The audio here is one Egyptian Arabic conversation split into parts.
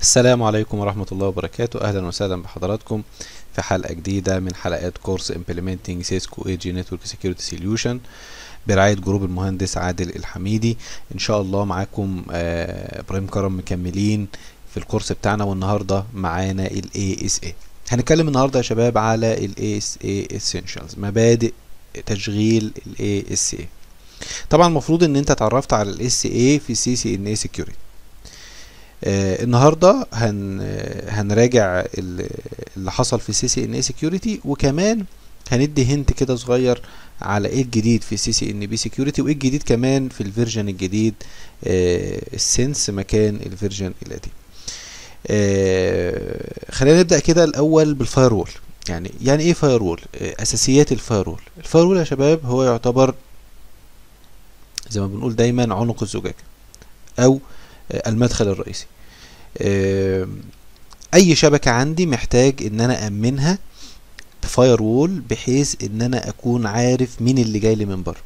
السلام عليكم ورحمة الله وبركاته أهلا وسهلا بحضراتكم في حلقة جديدة من حلقات كورس Implementing Cisco AG Network Security Solution برعاية جروب المهندس عادل الحميدي إن شاء الله معاكم آه، إبراهيم كرم مكملين في الكورس بتاعنا والنهاردة معانا ال ASA هنتكلم النهاردة يا شباب على ال ASA Essentials مبادئ تشغيل ال ASA طبعا المفروض ان انت اتعرفت على ال SA في CCNA Security آه النهارده هن آه، هنراجع ال- اللي حصل في سي سي ان اي سكيورتي وكمان هندي هنت كده صغير على ايه الجديد في سي سي ان بي سكيورتي وايه الجديد كمان في الفيرجن الجديد آه السنس مكان الفيرجن القديم آه خلينا نبدا كده الاول بالفاير وول يعني يعني ايه فاير وول آه اساسيات الفاير وول الفاير وول يا شباب هو يعتبر زي ما بنقول دايما عنق الزجاجه او آه، المدخل الرئيسي آم، اي شبكة عندي محتاج ان انا امنها بفاير وول بحيث ان انا اكون عارف مين اللي جاي لي من بره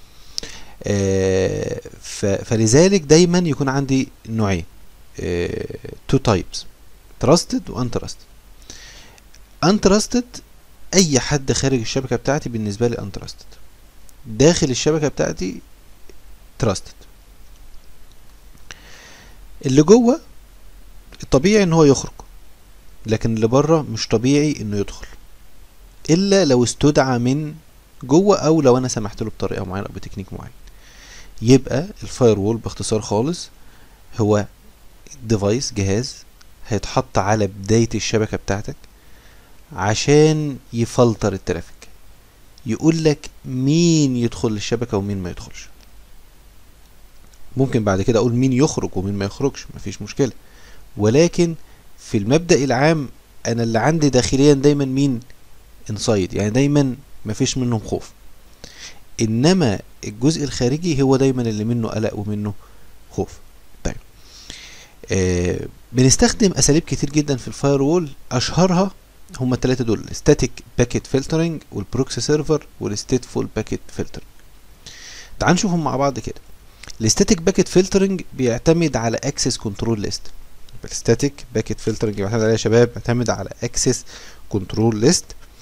آه، ف- فلذلك دايما يكون عندي نوعين تو تايبس تراستد وان تراستد ان تراستد اي حد خارج الشبكة بتاعتي بالنسبة لي ان تراستد داخل الشبكة بتاعتي تراستد اللي جوه الطبيعي ان هو يخرج لكن اللي بره مش طبيعي انه يدخل الا لو استدعى من جوه او لو انا سمحت له بطريقه معينه او بتكنيك معين يبقى الفاير وول باختصار خالص هو ديفايس جهاز هيتحط على بدايه الشبكه بتاعتك عشان يفلتر الترافيك يقول لك مين يدخل الشبكه ومين ما يدخلش ممكن بعد كده اقول مين يخرج ومين ما يخرجش مفيش مشكله ولكن في المبدأ العام انا اللي عندي داخليا دايما مين انسايد يعني دايما مفيش منهم خوف انما الجزء الخارجي هو دايما اللي منه قلق ومنه خوف طيب آه بنستخدم اساليب كتير جدا في الفاير وول اشهرها هما الثلاثه دول الستاتيك باكيت فلترنج والبروكسي سيرفر والستيتفول باكيت فلترنج تعال نشوفهم مع بعض كده الستاتيك باكيت فلترنج بيعتمد على اكسس كنترول ليست الستاتيك باكيت فلترنج بيعتمد عليه يا شباب بيعتمد على اكسس كنترول ليست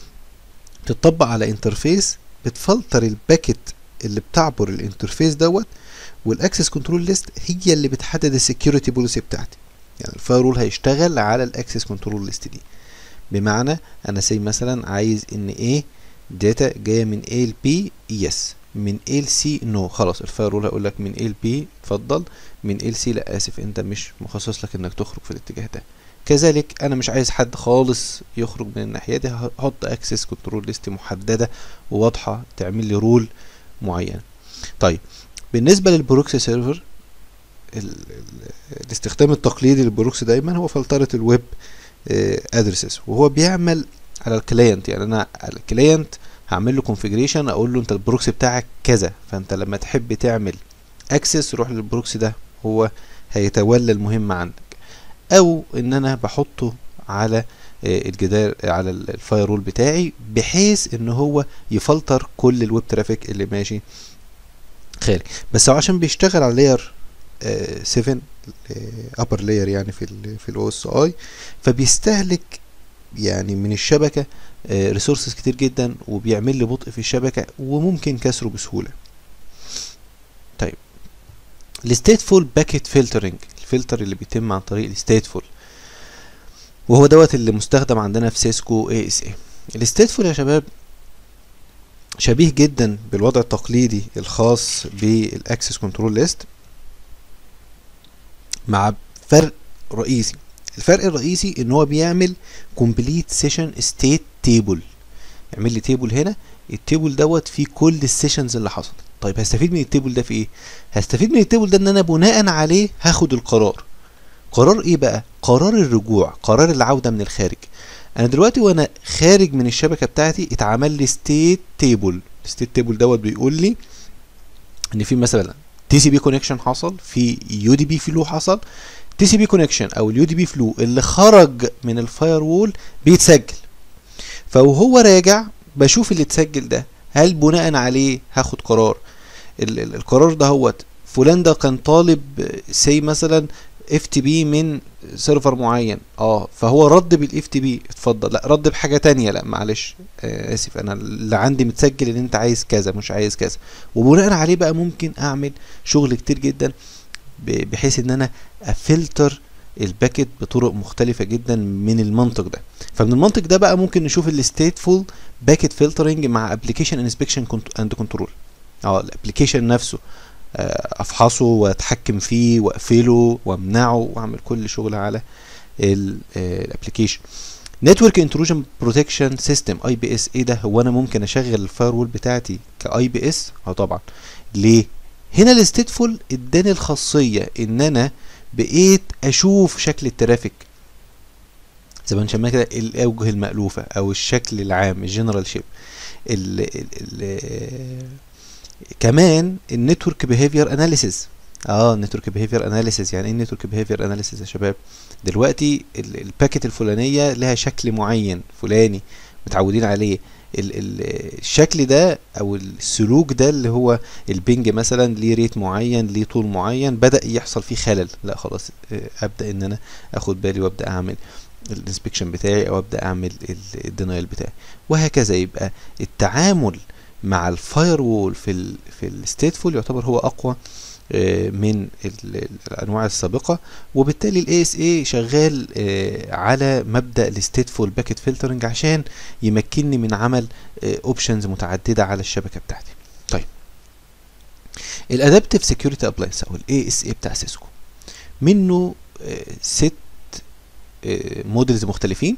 تطبق على انترفيس بتفلتر الباكيت اللي بتعبر الانترفيس دوت والاكسس كنترول ليست هي اللي بتحدد السكيورتي بوليسي بتاعتي يعني الفايرول هيشتغل على الاكسس كنترول ليست دي بمعنى انا سي مثلا عايز ان ايه داتا جايه من A ل B يس من A ل C نو خلاص الفايرول هيقول لك من A ل B اتفضل من A ل C لا اسف انت مش مخصص لك انك تخرج في الاتجاه ده كذلك انا مش عايز حد خالص يخرج من الناحيه دي هحط اكسس كنترول ليست محدده وواضحه تعمل لي رول معين طيب بالنسبه للبروكسي سيرفر ال- ال- الاستخدام التقليدي للبروكسي دايما هو فلتره الويب ادرسز وهو بيعمل على الكلاينت يعني انا على الكلاينت هعمل له كونفيجريشن اقول له انت البروكسي بتاعك كذا فانت لما تحب تعمل اكسس روح للبروكسي ده هو هيتولى المهمه عندك او ان انا بحطه على آه، الجدار على ال- الفايرول بتاعي بحيث ان هو يفلتر كل الويب ترافيك اللي ماشي خارج بس هو عشان بيشتغل على لاير 7 ابر لاير يعني في ال في الاو اس اي فبيستهلك يعني من الشبكه ريسورسز كتير جدا وبيعمل لي بطء في الشبكه وممكن كسره بسهوله طيب الستيتفول باكيت فلترنج الفلتر اللي بيتم عن طريق الستيتفول وهو دوت اللي مستخدم عندنا في سيسكو اي اس اي الستيتفول يا شباب شبيه جدا بالوضع التقليدي الخاص بالاكسس كنترول ليست مع فرق رئيسي الفرق الرئيسي ان هو بيعمل كومبليت سيشن ستيت تيبل يعمل لي تيبل هنا التيبل دوت فيه كل السيشنز اللي حصلت طيب هستفيد من التيبل ده في ايه هستفيد من التيبل ده ان انا بناء عليه هاخد القرار قرار ايه بقى قرار الرجوع قرار العودة من الخارج انا دلوقتي وانا خارج من الشبكة بتاعتي اتعمل لي ستيت تيبل الستيت تيبل دوت بيقول لي ان في مثلا تي سي بي كونكشن حصل في يو دي بي فلو حصل تي سي بي كونكشن او اليو دي بي فلو اللي خرج من الفاير وول بيتسجل فوهو راجع بشوف اللي اتسجل ده هل بناء عليه هاخد قرار ال ال القرار ده هوت فلان ده كان طالب سي مثلا اف تي بي من سيرفر معين اه فهو رد بالاف تي بي اتفضل لا رد بحاجه تانية لا معلش آه اسف انا اللي عندي متسجل ان انت عايز كذا مش عايز كذا وبناء عليه بقى ممكن اعمل شغل كتير جدا بحيث ان انا افلتر الباكت بطرق مختلفة جدا من المنطق ده فمن المنطق ده بقى ممكن نشوف الستيتفول باكت فلترنج مع ابلكيشن انسبكشن اند كنترول اه الابلكيشن نفسه افحصه واتحكم فيه واقفله وامنعه واعمل كل شغل على الابلكيشن نتورك انتروجن بروتكشن سيستم اي بي اس ايه ده هو انا ممكن اشغل الفاير وول بتاعتي كاي بي اس اه طبعا ليه هنا الستيتفول اداني الخاصيه ان انا بقيت اشوف شكل الترافيك زي ما بنسميها كده الاوجه المألوفة او الشكل العام الجنرال شيب ال ال ال كمان النتورك بيهيفير اناليسيز اه النتورك بيهيفير اناليسيز يعني ايه النتورك بيهيفير اناليسيز يا شباب دلوقتي الباكت الفلانيه لها شكل معين فلاني متعودين عليه ال ال الشكل ده او السلوك ده اللي هو البنج مثلا ليه ريت معين ليه طول معين بدا يحصل فيه خلل لا خلاص ابدا ان انا اخد بالي وابدا اعمل الانسبكشن بتاعي او ابدا اعمل الدينايل بتاعي وهكذا يبقى التعامل مع الفاير وول في ال في الستيتفول يعتبر هو اقوى من الانواع السابقه وبالتالي الاي اس اي شغال على مبدا الستيتفول باكيت فلترنج عشان يمكنني من عمل اوبشنز متعدده على الشبكه بتاعتي طيب الادابتيف سكيورتي ابلاينس او الاي اس اي بتاع سيسكو منه ست موديلز مختلفين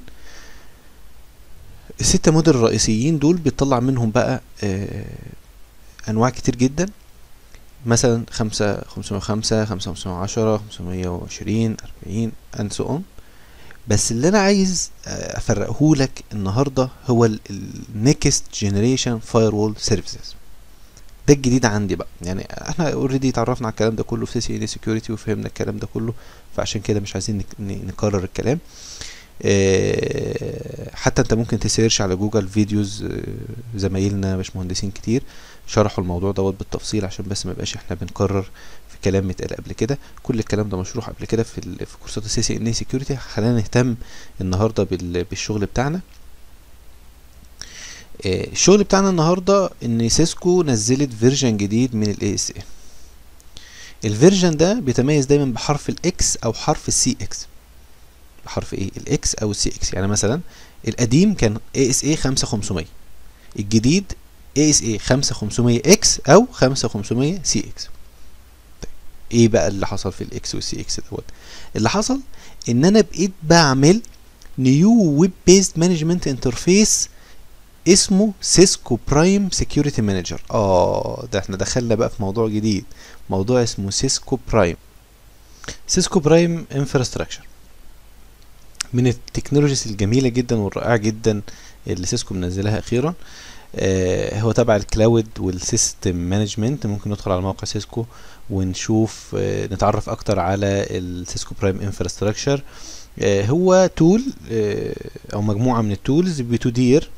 الستة موديل الرئيسيين دول بيطلع منهم بقى انواع كتير جدا مثلا خمسة خمسمية وخمسة خمسة خمسمية وعشرة خمسمية وعشرين أربعين and so on بس اللي أنا عايز أفرقه لك النهاردة هو النكست جنريشن فاير وول سيرفيسز ده الجديد عندي بقى يعني احنا اوريدي اتعرفنا على الكلام ده كله في سي ان سكيورتي وفهمنا الكلام ده كله فعشان كده مش عايزين نكرر الكلام اه حتى انت ممكن تسيرش على جوجل فيديوز اه زمايلنا باشمهندسين كتير شرحوا الموضوع دوت بالتفصيل عشان بس ما يبقاش احنا بنكرر في كلام متقال قبل كده كل الكلام ده مشروح قبل كده في في كورسات السي سي ان سكيورتي خلينا نهتم النهارده بالشغل بتاعنا اه الشغل بتاعنا النهارده ان سيسكو نزلت فيرجن جديد من الاي اس اي الفيرجن ده بيتميز دايما بحرف الاكس او حرف السي اكس بحرف ايه الاكس او السي اكس يعني مثلا القديم كان اي اس اي 5500 الجديد اي اس اي 5500 اكس او 5500 سي اكس طيب ايه بقى اللي حصل في الاكس والسي اكس دوت اللي حصل ان انا بقيت بعمل نيو ويب بيست مانجمنت انترفيس اسمه سيسكو برايم سكيورتي مانجر اه ده احنا دخلنا بقى في موضوع جديد موضوع اسمه سيسكو برايم سيسكو برايم انفراستراكشر من التكنولوجيز الجميله جدا والرائعه جدا اللي سيسكو منزلها اخيرا آه هو تبع الكلاود والسيستم مانجمنت ممكن ندخل على موقع سيسكو ونشوف آه نتعرف اكتر على السيسكو برايم انفراستراكشر آه هو تول او مجموعه من التولز بتدير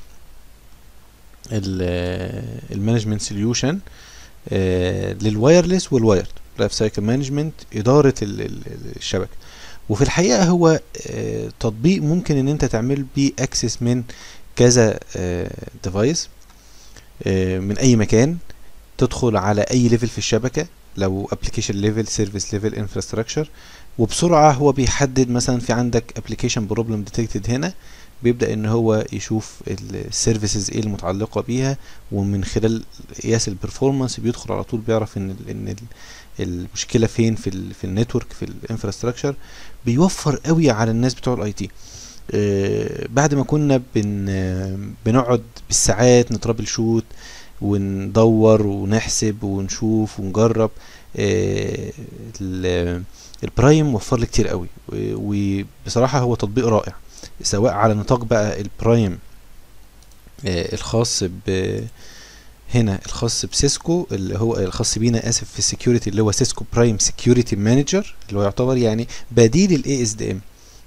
المانجمنت سوليوشن للوايرلس والوايرد لايف سايكل مانجمنت اداره الشبكه وفي الحقيقه هو تطبيق ممكن ان انت تعمل بيه اكسس من كذا ديفايس من اي مكان تدخل على اي ليفل في الشبكه لو ابلكيشن ليفل سيرفيس ليفل انفراستراكشر وبسرعه هو بيحدد مثلا في عندك ابلكيشن بروبلم ديتكتد هنا بيبدا ان هو يشوف السيرفيسز ايه المتعلقه بيها ومن خلال قياس البرفورمانس بيدخل على طول بيعرف ان ال ان ال المشكله فين في ال في النتورك في الانفراستراكشر بيوفر قوي على الناس بتوع الاي تي آه بعد ما كنا بن بنقعد بالساعات نترابل شوت وندور ونحسب ونشوف ونجرب آه البرايم وفر لي كتير قوي وبصراحه هو تطبيق رائع سواء على نطاق بقى البرايم آه الخاص ب هنا الخاص بسيسكو اللي هو الخاص بينا اسف في السكيورتي اللي هو سيسكو برايم سكيورتي مانجر اللي هو يعتبر يعني بديل الاي اس دي ام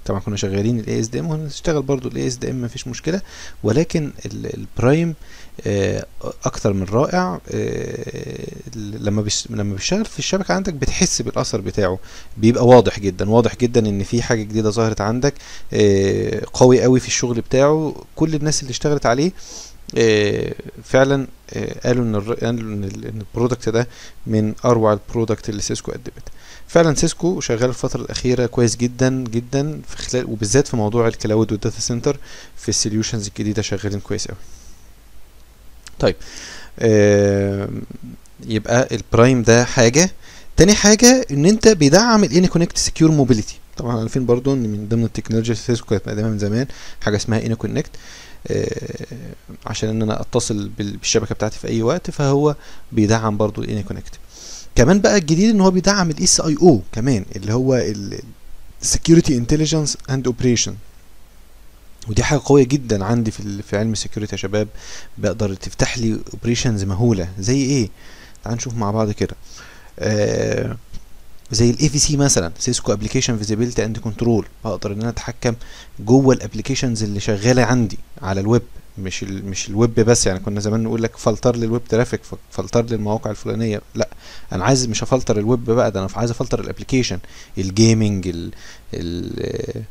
طبعا كنا شغالين الاي اس دي ام وهنشتغل برضو الاي اس دي ام مفيش مشكله ولكن البرايم اكتر من رائع لما بيش لما بيشتغل في الشبكه عندك بتحس بالاثر بتاعه بيبقى واضح جدا واضح جدا ان في حاجه جديده ظهرت عندك قوي قوي في الشغل بتاعه كل الناس اللي اشتغلت عليه فعلا قالوا ان قالوا ان البرودكت ده من اروع البرودكت اللي سيسكو قدمت فعلا سيسكو شغال الفترة الأخيرة كويس جدا جدا في خلال وبالذات في موضوع الكلاود والداتا سنتر في السوليوشنز الجديدة شغالين كويس أوي. طيب آه يبقى البرايم ده حاجة تاني حاجة ان انت بيدعم الاني كونكت سكيور موبيليتي طبعا عارفين برضو ان من ضمن التكنولوجيا سيسكو كانت مقدمها من زمان حاجة اسمها اني كونكت آه عشان ان انا اتصل بالشبكة بتاعتي في اي وقت فهو بيدعم برضو الاني كونكت كمان بقى الجديد ان هو بيدعم الاس اي او كمان اللي هو السكيورتي انتليجنس اند اوبريشن ودي حاجه قويه جدا عندي في في علم السكيورتي يا شباب بقدر تفتح لي اوبريشنز مهوله زي ايه تعال نشوف مع بعض كده آه زي الاي في سي مثلا سيسكو ابلكيشن فيزيبيليتي اند كنترول بقدر ان انا اتحكم جوه الابلكيشنز اللي شغاله عندي على الويب مش ال مش الويب بس يعني كنا زمان نقول لك فلتر لي الويب ترافيك فلتر لي المواقع الفلانيه لا انا عايز مش افلتر الويب بقى ده انا عايز افلتر الابلكيشن الجيمنج ال ال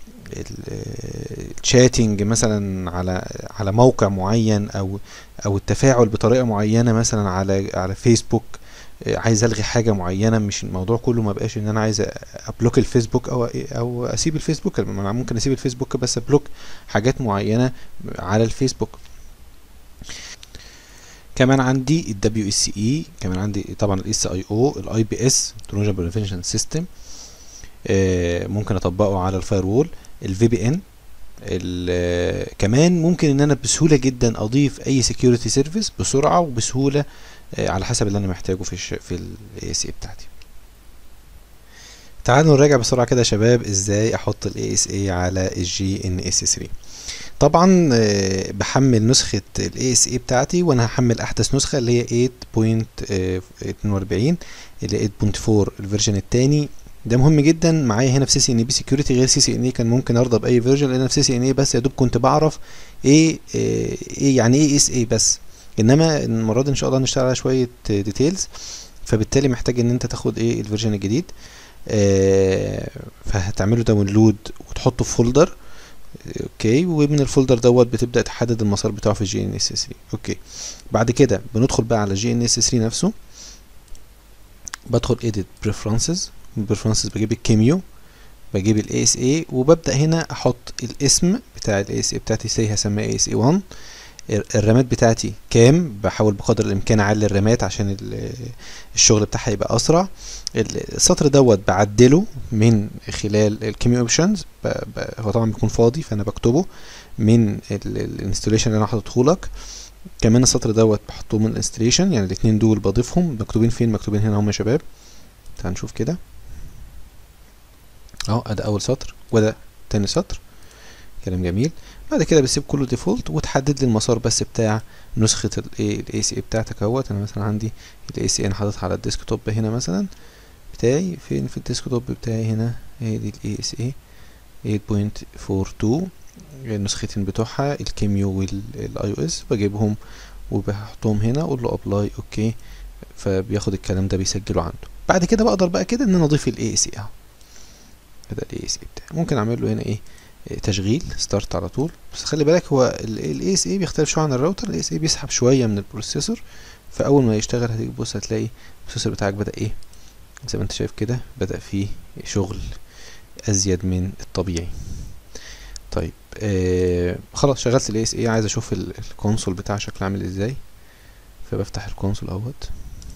الشاتنج مثلا على على موقع معين او او التفاعل بطريقه معينه مثلا على على فيسبوك عايز الغي حاجه معينه مش الموضوع كله ما بقاش ان انا عايز ابلوك الفيسبوك او او اسيب الفيسبوك انا ممكن اسيب الفيسبوك بس ابلوك حاجات معينه على الفيسبوك كمان عندي ال دبليو اس اي كمان عندي طبعا الاس اي او الاي بي اس تروجن بريفنشن سيستم ممكن اطبقه على الفاير وول الفي بي ان كمان ممكن ان انا بسهوله جدا اضيف اي سكيورتي سيرفيس بسرعه وبسهوله على حسب اللي انا محتاجه في الش... في الاي اس اي بتاعتي تعالوا نراجع بسرعه كده يا شباب ازاي احط الاي اس اي على الجي ان اس 3 طبعا بحمل نسخة الاي اس اي بتاعتي وانا هحمل احدث نسخة اللي هي 8.42 اللي هي 8.4 الفيرجن التاني ده مهم جدا معايا هنا في سي سي ان بي سكيورتي غير سي سي ان اي كان ممكن ارضى باي فيرجن لان في سي سي ان اي بس يا دوب كنت بعرف ايه ايه يعني ايه اس اي بس انما المره دي ان شاء الله هنشتغل على شويه ديتيلز فبالتالي محتاج ان انت تاخد ايه الفيرجن الجديد آه فهتعمله داونلود وتحطه في فولدر اوكي ومن الفولدر دوت بتبدا تحدد المسار بتاعه في الجي ان اس 3 اوكي بعد كده بندخل بقى على الجي ان اس 3 نفسه بدخل edit preferences من preferences بجيب الكيميو بجيب الاي اس اي وببدا هنا احط الاسم بتاع الاي اس اي بتاعتي سي هسميها اي اس اي 1 الرامات بتاعتي كام بحاول بقدر الامكان اعلي الرامات عشان الشغل بتاعها يبقى اسرع السطر دوت بعدله من خلال الكيميو اوبشنز هو طبعا بيكون فاضي فانا بكتبه من الانستوليشن اللي انا حاططه لك كمان السطر دوت بحطه من الانستليشن يعني الاثنين دول بضيفهم مكتوبين فين مكتوبين هنا هم يا شباب تعال نشوف كده اهو ادي اول سطر وده تاني سطر كلام جميل بعد كده بسيب كله ديفولت وتحدد لي المسار بس بتاع نسخة الاي سي اي بتاعتك اهوت انا مثلا عندي الاي سي انا حاططها على الديسك توب هنا مثلا بتاعي فين في الديسك توب بتاعي هنا هي دي الاي اس اي 8.42 النسختين بتوعها الكيميو والاي او اس بجيبهم وبحطهم هنا اقول له ابلاي اوكي فبياخد الكلام ده بيسجله عنده بعد كده بقدر بقى كده ان انا اضيف الاي اس اي اهو ده الاي اس اي بتاعي ممكن اعمل له هنا ايه تشغيل ستارت على طول بس خلي بالك هو الاي اس اي بيختلف شويه عن الراوتر الاي اس اي بيسحب شويه من البروسيسور فاول ما يشتغل هتيجي تبص هتلاقي البروسيسور بتاعك بدا ايه زي ما انت شايف كده بدا فيه شغل ازيد من الطبيعي طيب آه خلاص شغلت الاي اس اي عايز اشوف الكونسول بتاعه شكله عامل ازاي فبفتح الكونسول اهوت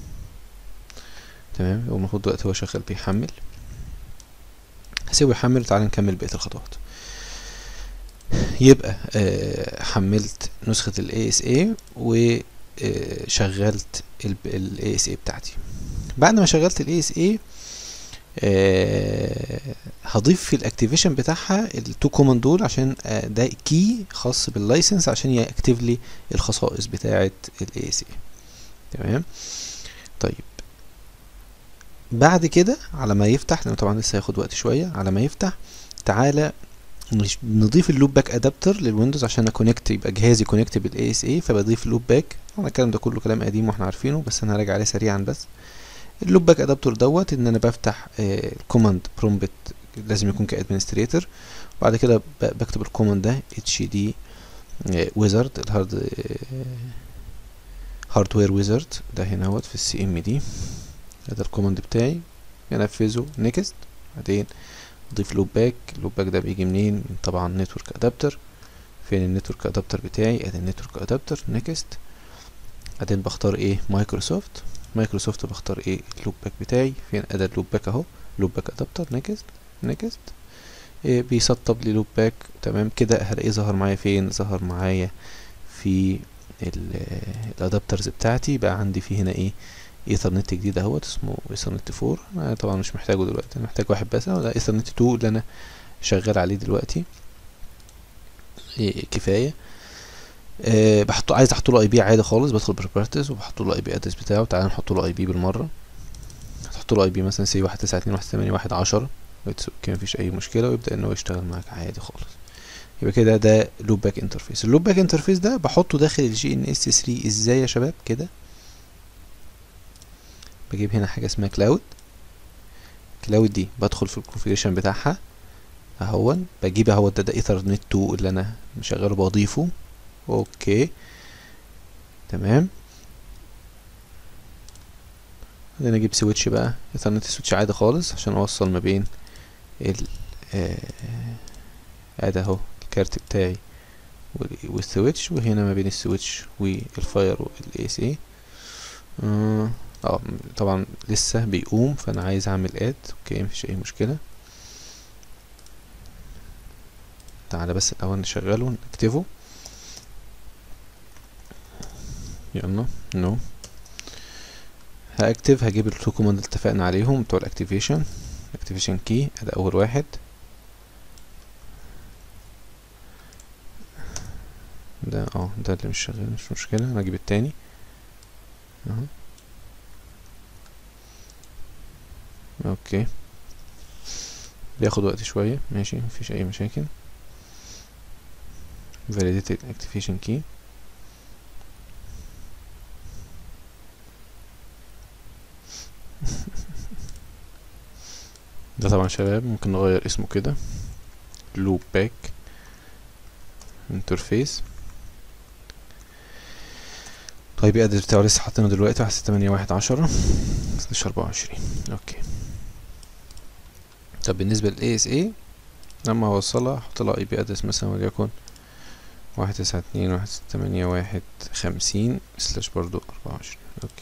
تمام هو المفروض دلوقتي هو شغال بيحمل هسيبه يحمل وتعالى نكمل بقيه الخطوات يبقى آه حملت نسخة ال ASA وشغلت ال ASA بتاعتي بعد ما شغلت ال ASA آه هضيف في الاكتيفيشن بتاعها التو كوماند دول عشان آه ده كي خاص باللايسنس عشان ياكتيف لي الخصائص بتاعه ال ASA تمام طيب بعد كده على ما يفتح لانه طبعا لسه هياخد وقت شويه على ما يفتح تعالى مش نضيف اللوب باك ادابتر للويندوز عشان اكونكت يبقى جهازي كونكت بالاي اس اي فبضيف اللوب باك طبعا الكلام ده كله كلام قديم واحنا عارفينه بس انا هراجع عليه سريعا بس اللوب باك ادابتر دوت ان انا بفتح الكوماند برومبت لازم يكون كادمنستريتور وبعد كده بكتب الكوماند ده اتش دي ويزارد الهارد هاردوير ويزارد ده هنا اهوت في السي ام دي ده الكوماند بتاعي انفذه نيكست بعدين اضيف لوب باك اللوب باك ده بيجي منين من طبعا نتورك ادابتر فين النتورك ادابتر بتاعي ادي النتورك ادابتر نيكست بعدين بختار ايه مايكروسوفت مايكروسوفت بختار ايه اللوب باك بتاعي فين ادي اللوب باك اهو لوب باك ادابتر نيكست نيكست إيه بيسطب لي لوب باك تمام كده هلاقيه ظهر معايا فين ظهر معايا في الادابترز بتاعتي بقى عندي في هنا ايه ايثرنت جديد اهوت اسمه ايثرنت 4 انا طبعا مش محتاجه دلوقتي انا محتاج واحد بس ده ايثرنت 2 اللي انا شغال عليه دلوقتي إيه كفايه أه بحط عايز احط له اي بي عادي خالص بدخل بروبرتيز وبحط له اي بي ادرس بتاعه تعالى نحط له اي بي بالمره هتحط له اي بي مثلا سي 1 9 2 1 8 1 10 اوكي مفيش اي مشكله ويبدا ان هو يشتغل معاك عادي خالص يبقى كده ده لوب باك انترفيس اللوب باك انترفيس ده بحطه داخل الجي ان اس 3 ازاي يا شباب كده بجيب هنا حاجه اسمها كلاود كلاود دي بدخل في الكونفيجريشن بتاعها اهون بجيب اهو ده ده ايثرنت 2 اللي انا مشغله بضيفه اوكي تمام بعدين اجيب سويتش بقى ايثرنت سويتش عادي خالص عشان اوصل ما بين ال ادي اهو الكارت بتاعي والسويتش وهنا ما بين السويتش والفاير والاي سي اي اه طبعا لسه بيقوم فانا عايز اعمل اد اوكي مفيش اي مشكله تعالى بس الاول نشغله نكتبه يلا نو no. هاكتف هجيب التو كوماند اللي اتفقنا عليهم بتوع الاكتيفيشن اكتيفيشن كي ده اول واحد ده اه ده اللي مش شغال مش مشكلة انا اجيب التاني اهو اوكي بياخد وقت شوية ماشي مفيش اي مشاكل validated activation key ده طبعا شباب ممكن نغير اسمه كده لوب باك انترفيس طيب الادرس بتاعه لسه حاطينه دلوقتي واحد ستة تمانية واحد عشرة سلاش اربعة وعشرين اوكي طب بالنسبة للاي اس اي لما اوصلها احط لها اي بي ادرس مثلا وليكن واحد تسعة اتنين واحد ستة تمانية واحد خمسين سلاش برضو اربعة وعشرين اوكي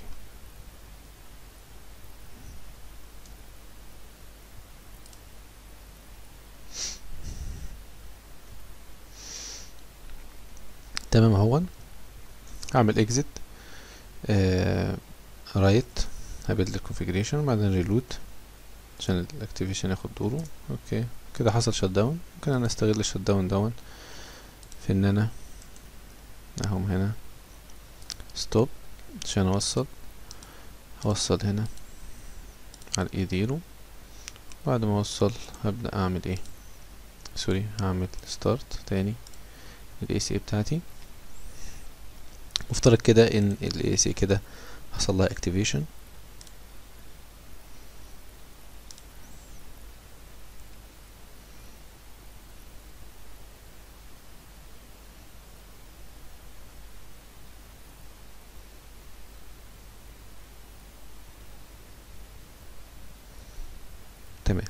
تمام اهو هعمل اكزit رايت هبدل الكونفيجريشن وبعدين ريلود عشان الاكتيفيشن ياخد دوره اوكي كده حصل شت داون ممكن انا استغل الشت داون دون في ان انا اهم هنا ستوب عشان اوصل هوصل هنا على الاي ديرو بعد ما اوصل هبدأ اعمل ايه سوري هعمل ستارت تاني الاي سي بتاعتي مفترض كده ان الاي سي كده حصل لها اكتيفيشن تمام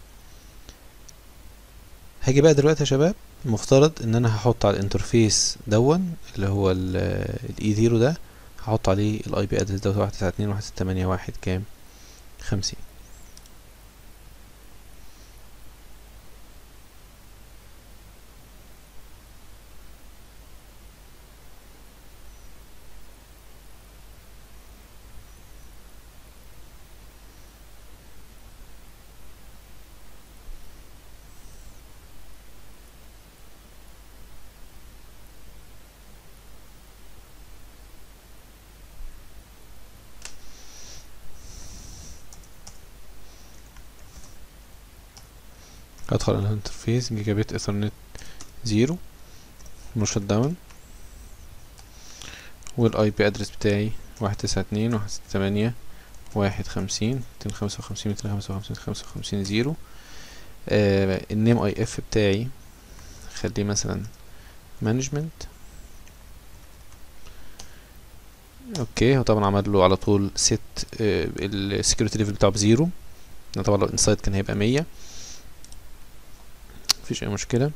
هاجي بقى دلوقتي يا شباب المفترض ان انا هحط على الانترفيس دون اللي هو الاي زيرو ده هحط عليه الاي بي ادرس دوت واحد تسعة اتنين واحد ستة تمانية واحد كام خمسين ادخل على الانترفيس جيجا بت ايثرنت زيرو نو شت داون والاي بي ادرس بتاعي واحد تسعة اتنين واحد ستة تمانية واحد خمسين ميتين خمسة وخمسين ميتين خمسة وخمسين خمسة وخمسين زيرو آه النيم اي اف بتاعي خليه مثلا مانجمنت اوكي هو طبعا عمل له على طول ست السكيورتي ليفل بتاعه بزيرو طبعا لو انسايد كان هيبقى مية مفيش اي مشكلة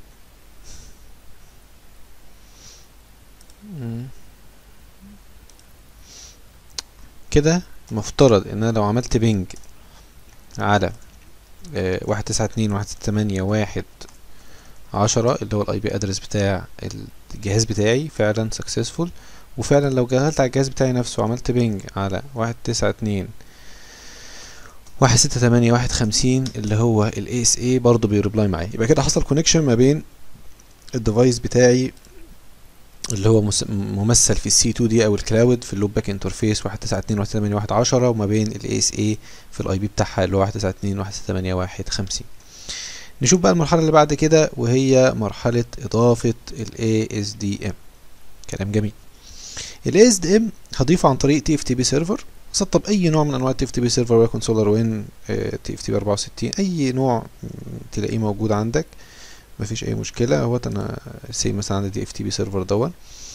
كده مفترض ان انا لو عملت بينج على واحد تسعة اتنين واحد ستة تمانية واحد عشرة اللي هو الاي بي ادرس بتاع الجهاز بتاعي فعلا سكسسفول وفعلا لو جهلت على الجهاز بتاعي نفسه وعملت بينج على واحد تسعة اتنين واحد ستة تمانية واحد خمسين اللي هو ال ASA برضه بيريبلاي معايا يبقى كده حصل كونكشن ما بين الديفايس بتاعي اللي هو ممثل في السي 2 دي او الكلاود في اللوب باك انترفيس واحد تسعة اتنين واحد تمانية واحد عشرة وما بين ال ASA في الاي بي بتاعها اللي هو واحد تسعة اتنين واحد ستة تمانية واحد خمسين نشوف بقى المرحلة اللي بعد كده وهي مرحلة اضافة ال ASDM كلام جميل ال ASDM هضيفه عن طريق TFTP سيرفر سطب اي نوع من انواع التي اف تي بي سيرفر وليكن سولار وين تي اف تي بي 64 اي نوع تلاقيه موجود عندك مفيش اي مشكله اهوت انا سي مثلا عندي تي اف تي بي سيرفر دون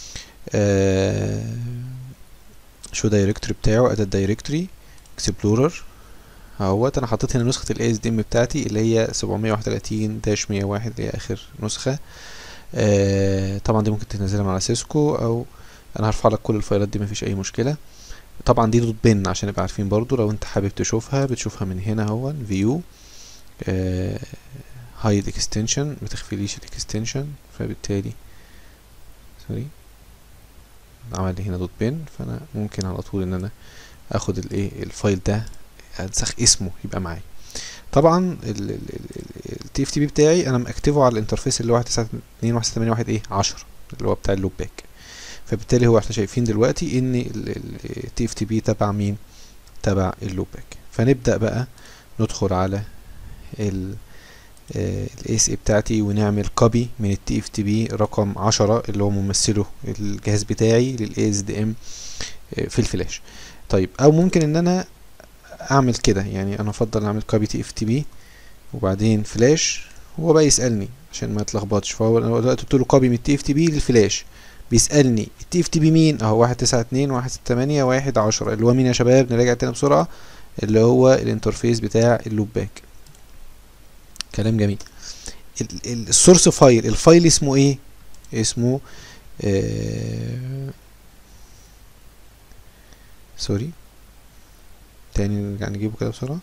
شو دايركتوري بتاعه اداه دايركتوري اكسبلورر اهوت انا حطيت هنا نسخه الاي اس دي ام بتاعتي اللي هي 731 داش 101 اللي هي اخر نسخه آه طبعا دي ممكن تنزلها من على سيسكو او انا هرفع لك كل الفايلات دي مفيش اي مشكله طبعا دي دوت بن عشان نبقى عارفين برضو لو انت حابب تشوفها بتشوفها من هنا اهو فيو هايد اكستنشن متخفيليش الاكستنشن فبالتالي سوري عمل لي هنا دوت بن فانا ممكن على طول ان انا اخد الايه الفايل ده انسخ اسمه يبقى معايا طبعا التي اف تي بي بتاعي انا مأكتفه على الانترفيس اللي هو واحد تسعة اتنين واحد ستة تمانية واحد ايه عشرة اللي هو بتاع اللوب باك فبالتالي هو احنا شايفين دلوقتي ان التي اف تي بي تبع مين تبع اللوب باك فنبدا بقى ندخل على ال الاس اي بتاعتي ونعمل كوبي من التي اف تي بي رقم عشرة اللي هو ممثله الجهاز بتاعي للاي اس دي ام في الفلاش طيب او ممكن ان انا اعمل كده يعني انا افضل اعمل كوبي تي اف تي بي وبعدين فلاش هو بقى يسالني عشان ما اتلخبطش فهو انا دلوقتي قلت له كوبي من التي اف تي بي للفلاش بيسألني التي اف تي بي مين اهو واحد تسعة اتنين واحد ستة تمانية واحد عشرة اللي هو مين يا شباب نراجع تاني بسرعة اللي هو الانترفيس بتاع اللوب باك كلام جميل السورس فايل الفايل اسمه ايه اسمه آه سوري تاني نرجع نجيبه كده بسرعة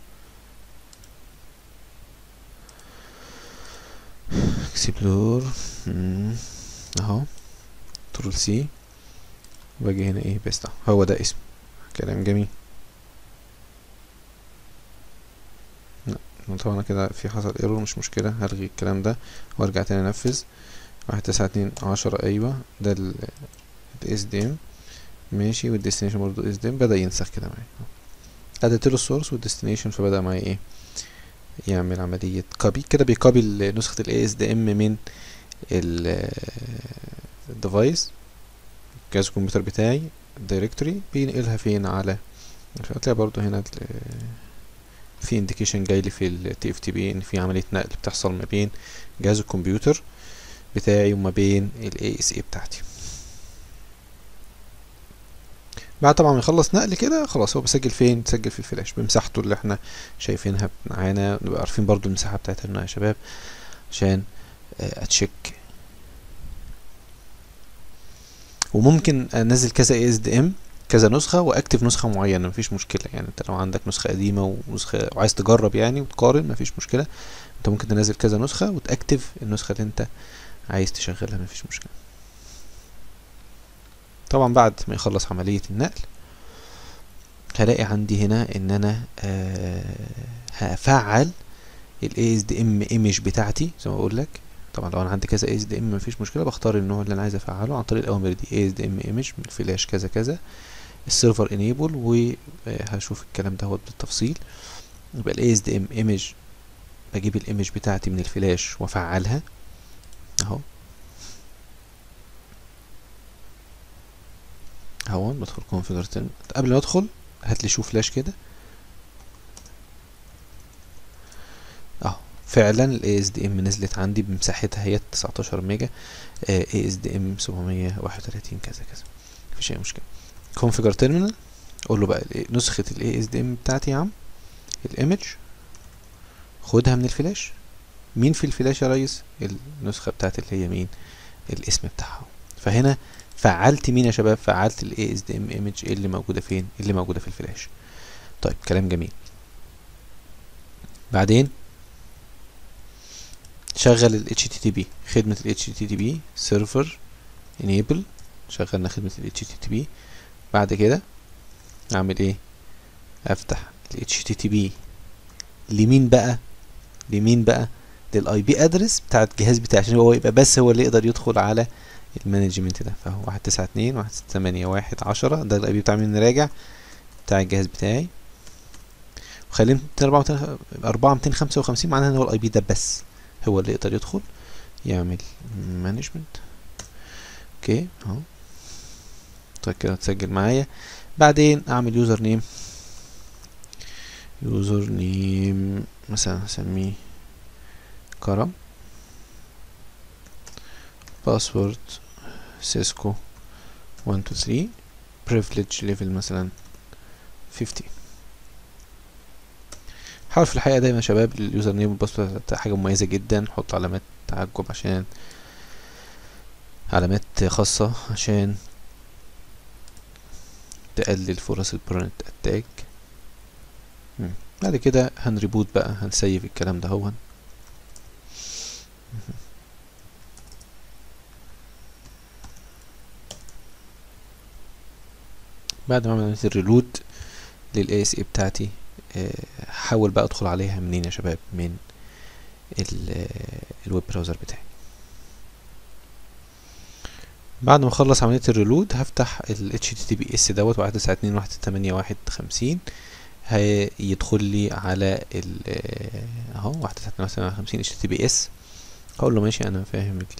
اكسبلور اهو كنترول سي واجي هنا ايه بس هو ده اسمه كلام جميل لا طبعا كده في حصل ايرور مش مشكلة هلغي الكلام ده وارجع تاني انفذ واحد تسعة اتنين عشرة ايوه ده ال اس دي ام ماشي والديستنيشن برضو اس دي ام بدأ ينسخ كده معايا اديت له السورس والديستنيشن فبدأ معايا ايه يعمل عملية كوبي كده بيكوبي نسخة الاي اس دي ام من الديفايس جهاز الكمبيوتر بتاعي الدايركتوري بينقلها فين على هتلاقي برضو هنا في انديكيشن جاي لي في التي اف تي بي ان في عمليه نقل بتحصل ما بين جهاز الكمبيوتر بتاعي وما بين الاي اس اي بتاعتي بعد طبعا ما يخلص نقل كده خلاص هو بيسجل فين بيسجل في الفلاش بمساحته اللي احنا شايفينها معانا نبقى عارفين برضو المساحه بتاعتنا يا شباب عشان اتشيك وممكن انزل كذا اي اس دي ام كذا نسخه واكتف نسخه معينه مفيش مشكله يعني انت لو عندك نسخه قديمه ونسخه وعايز تجرب يعني وتقارن مفيش مشكله انت ممكن تنزل كذا نسخه وتاكتف النسخه اللي انت عايز تشغلها مفيش مشكله طبعا بعد ما يخلص عمليه النقل هلاقي عندي هنا ان انا آه هفعل الاي اس دي ام ايمج بتاعتي زي ما بقول لك طبعا لو انا عندي كذا اي اس دي ام مفيش مشكله بختار النوع اللي انا عايز افعله عن طريق الاوامر دي اي اس دي ام ايمج من الفلاش كذا كذا السيرفر انيبل وهشوف الكلام ده بالتفصيل يبقى الاي اس دي ام ايمج بجيب الايمج بتاعتي من الفلاش وافعلها اهو اهو بدخل كونفيجر قبل ما ادخل هات لي شو فلاش كده اهو فعلا الاي اس دي ام نزلت عندي بمساحتها هي 19 ميجا اي اس دي ام 731 كذا كذا مفيش اي مشكله كونفيجر تيرمينال قول له بقى نسخه الاي اس دي ام بتاعتي يا عم الايمج خدها من الفلاش مين في الفلاش يا ريس النسخه بتاعت اللي هي مين الاسم بتاعها فهنا فعلت مين يا شباب فعلت الاي اس دي ام ايمج اللي موجوده فين اللي موجوده في الفلاش طيب كلام جميل بعدين شغل ال HTTP خدمة ال HTTP سيرفر enable شغلنا خدمة ال HTTP بعد كده اعمل ايه افتح ال HTTP لمين بقى لمين بقى للاي بي ادرس بتاع الجهاز بتاعي عشان هو يبقى بس هو اللي يقدر يدخل على المانجمنت ده فهو واحد تسعة اتنين واحد ستة تمانية واحد عشرة ده الاي بي بتاع مين راجع بتاع الجهاز بتاعي وخليه أربعة ميتين خمسة وخمسين معناها ان هو الاي بي ده بس هو اللي يقدر يدخل يعمل مانجمنت اوكي اهو طيب كده تسجل معايا بعدين اعمل يوزر نيم يوزر نيم مثلا هسميه كرم باسورد سيسكو 1 2 3 privilege level مثلا 50 حاول في الحقيقة دايما يا شباب اليوزر نيم والباسورد حاجة مميزة جدا حط علامات تعجب عشان علامات خاصة عشان تقلل فرص البرنت اتاك بعد كده هنريبوت بقى هنسيف الكلام ده هون بعد ما عملت الريلود للاي اس اي بتاعتي حاول بقى ادخل عليها منين يا شباب من الويب براوزر بتاعي بعد ما اخلص عمليه الريلود هفتح ال HTTPS دوت واحد تسعة اتنين واحد تمانية واحد خمسين هيدخل لي على ال اهو واحد تسعة اتنين واحد تمانية خمسين HTTPS هقول له ماشي انا فاهم ال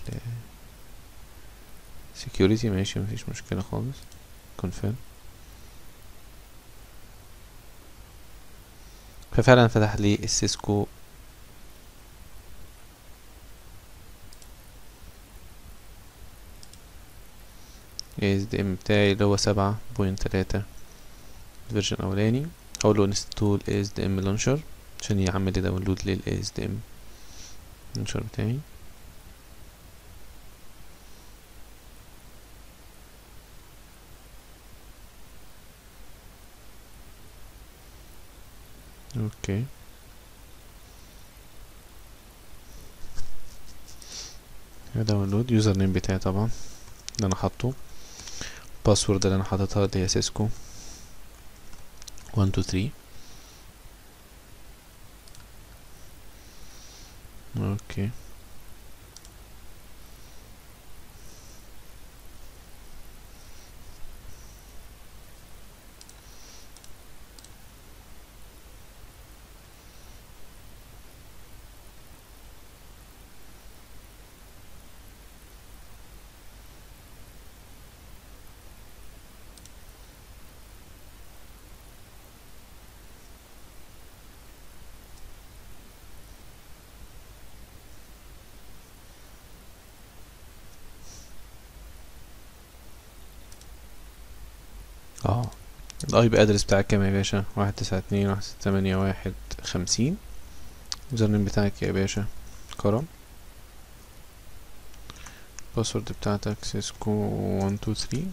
security ماشي مفيش مشكله خالص confirm ففعلا فتح لي السيسكو اس دي ام بتاعي اللي هو سبعة بوينت تلاتة الفيرجن الاولاني هقول له انستول اس دي ام لانشر عشان يعمل لي داونلود للاس دي ام لانشر بتاعي اوكي داونلود يوزر نيم بتاعي طبعا اللي انا حاطه باسورد اللي انا حاططها اللي هي سيسكو 1 2 3 اوكي اه الاي بي ادرس بتاعك كام يا باشا واحد تسعة اتنين واحد ستة تمانية واحد خمسين اليوزر نيم بتاعك يا باشا كرم الباسورد بتاعتك سيسكو وان تو ثري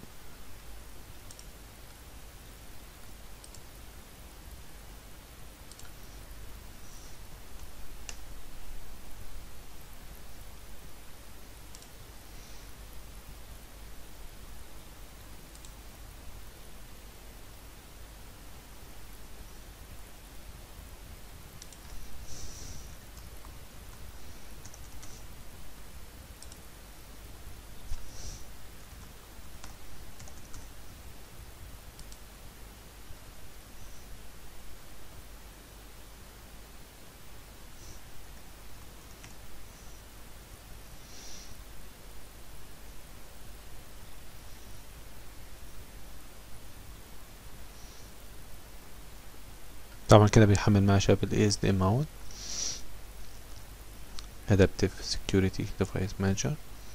طبعا كده بيحمل معايا شباب ال ASDM اهوت Adaptive Security Device Manager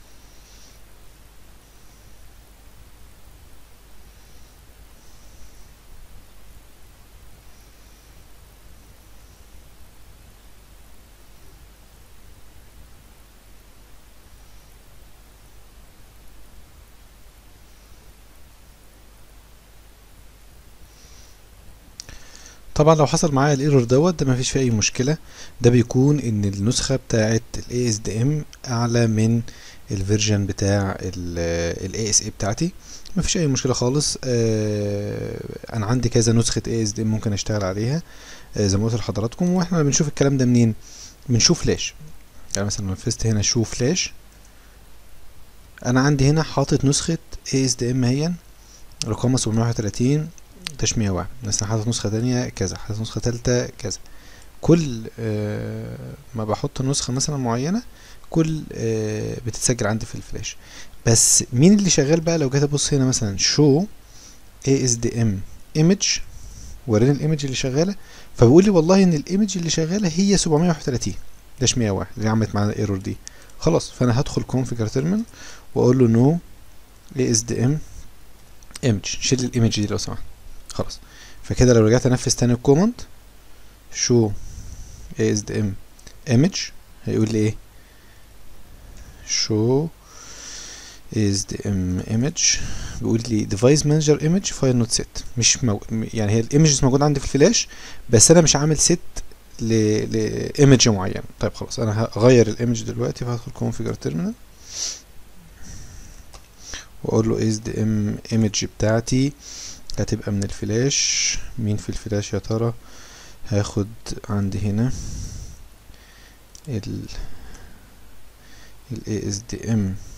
طبعا لو حصل معايا الايرور دوت ده مفيش فيه اي مشكله ده بيكون ان النسخه بتاعه ال ASDM اعلى من الفيرجن بتاع ال ASA بتاعتي مفيش اي مشكله خالص آه انا عندي كذا نسخه ASDM ممكن اشتغل عليها آه زي ما قلت لحضراتكم واحنا بنشوف الكلام ده منين من شو فلاش يعني مثلا نفذت هنا شو فلاش انا عندي هنا حاطط نسخه ASDM هي رقمها 731 داش 101 مثلا حاطط نسخة تانية كذا حاطط نسخة تالتة كذا كل آه ما بحط نسخة مثلا معينة كل آه بتتسجل عندي في الفلاش بس مين اللي شغال بقى لو جيت ابص هنا مثلا شو ASDM image وريني الايمج اللي شغالة فبيقول لي والله ان الايمج اللي شغالة هي 731 داش 101 اللي عملت معانا الايرور دي خلاص فانا هدخل configure terminal واقول له no ASDM image شيل الايمج دي لو سمحت خلاص فكده لو رجعت انفذ تاني الكوماند شو asdm image هيقول لي ايه شو asdm image بيقول لي device manager image file not set مش مو... يعني هي الايمجز موجوده عندي في الفلاش بس انا مش عامل set ل لايمج معين طيب خلاص انا هغير الايمج دلوقتي فهدخل configure terminal واقول له asdm image بتاعتي هتبقى من الفلاش مين في الفلاش يا ترى هاخد عندي هنا ال ال ASDM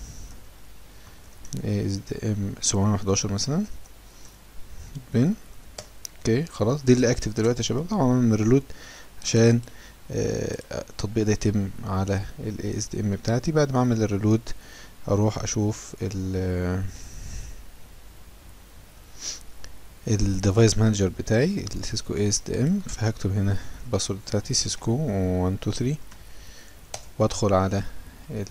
ASDM 711 مثلا بين اوكي خلاص دي اللي اكتف دلوقتي يا شباب طبعا عملنا ريلود عشان آه التطبيق ده يتم على ال ASDM بتاعتي بعد ما اعمل الريلود اروح اشوف ال الديفايس مانجر بتاعي السيسكو اي اس دي ام فهكتب هنا الباسورد بتاعتي سيسكو 1 2 3 وادخل على ال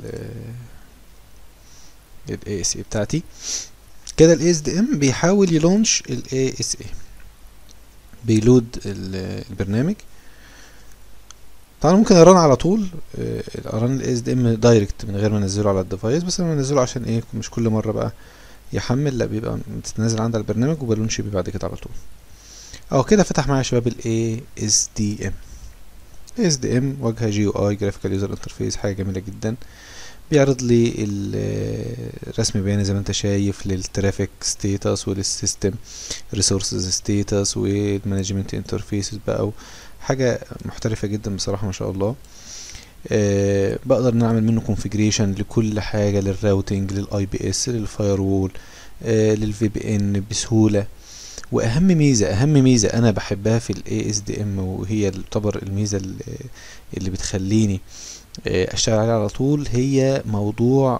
الاي اس اي بتاعتي كده الاي اس دي ام بيحاول يلونش الاي اس اي بيلود البرنامج طبعا ممكن اران على طول اران الاي اس دي ام دايركت من غير ما انزله على الديفايس بس انا بنزله عشان ايه مش كل مره بقى يحمل لا بيبقى بتتنزل عندها البرنامج وبالونش بيه بعد كده على طول اهو كده فتح معايا يا شباب ال ASDM ASDM واجهة جي يو اي جرافيكال يوزر انترفيس حاجة جميلة جدا بيعرض لي الرسم بياني زي ما انت شايف للترافيك ستيتس وللسيستم ريسورسز ستيتس والمانجمنت انترفيسز بقى حاجة محترفة جدا بصراحة ما شاء الله أه بقدر نعمل منه كونفيجريشن لكل حاجه للراوتنج للاي بي اس للفاير وول أه للفي بي ان بسهوله واهم ميزه اهم ميزه انا بحبها في الاي اس دي ام وهي تعتبر الميزه اللي, اللي بتخليني أه اشتغل عليها على طول هي موضوع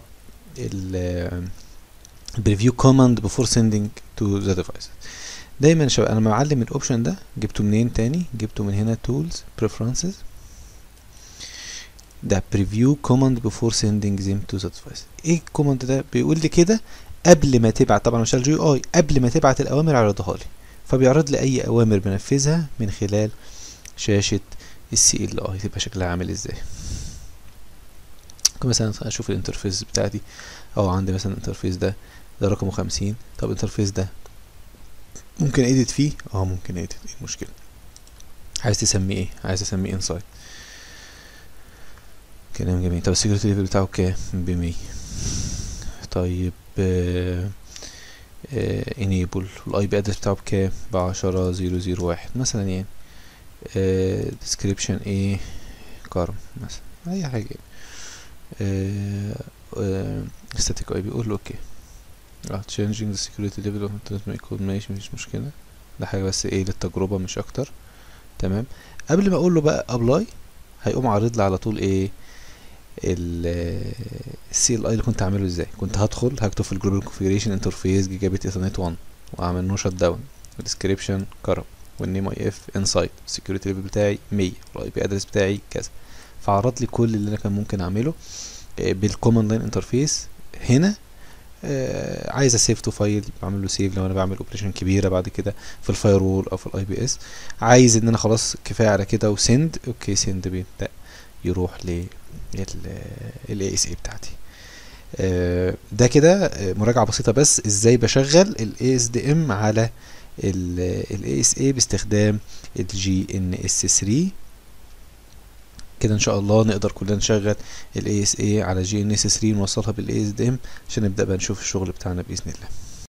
البريفيو كوماند بفور سيندنج تو ذا ديفايس دايما شباب انا معلم الاوبشن ده جبته منين تاني جبته من هنا تولز بريفرنسز ده preview command before sending them to the device ايه الكوماند ده بيقول لي كده قبل ما تبعت طبعا مش جي اي قبل ما تبعت الاوامر عرضها لي فبيعرض لي اي اوامر بنفذها من خلال شاشه السي ال اي تبقى شكلها عامل ازاي ممكن مثلا اشوف الانترفيس بتاعتي او عندي مثلا الانترفيس ده ده رقمه خمسين طب الانترفيس ده ممكن اديت فيه اه ممكن اديت ايه المشكله عايز تسميه ايه عايز تسميه انسايت كلام جميل طب السكيورتي ليفل بتاعه كام بمية طيب انيبل والاي بي ادرس بتاعه بكام بعشرة زيرو زيرو واحد مثلا يعني ديسكريبشن ايه كارم مثلا اي حاجة ستاتيك اي بي قول له اوكي اه changing the security level of transmit code ماشي مفيش مشكلة ده حاجة بس ايه للتجربة مش اكتر تمام قبل ما اقول له بقى ابلاي هيقوم عارض لي على طول ايه السي ال اي اللي كنت عامله ازاي كنت هدخل هكتب في الجلوبال كونفيجريشن انترفيس جيجا بت ايثرنت 1 واعمل نو شت داون ديسكريبشن كرب والنيم اي اف انسايد السكيورتي ليفل بتاعي 100 والاي بي ادرس بتاعي كذا فعرض لي كل اللي انا كان ممكن اعمله بالكوماند لاين انترفيس هنا آه عايز اسيف تو فايل بعمل له سيف لو انا بعمل اوبريشن كبيره بعد كده في الفايرول او في الاي بي اس عايز ان انا خلاص كفايه على كده وسند اوكي سند بيبدا يروح ل الاي اس اي بتاعتي آه ده كده مراجعه بسيطه بس ازاي بشغل الاي اس دي ام على الاي اس اي باستخدام الجي ان اس 3 كده ان شاء الله نقدر كلنا نشغل الاي اس اي على جي ان اس 3 نوصلها بالاي اس دي ام عشان نبدا بقى نشوف الشغل بتاعنا باذن الله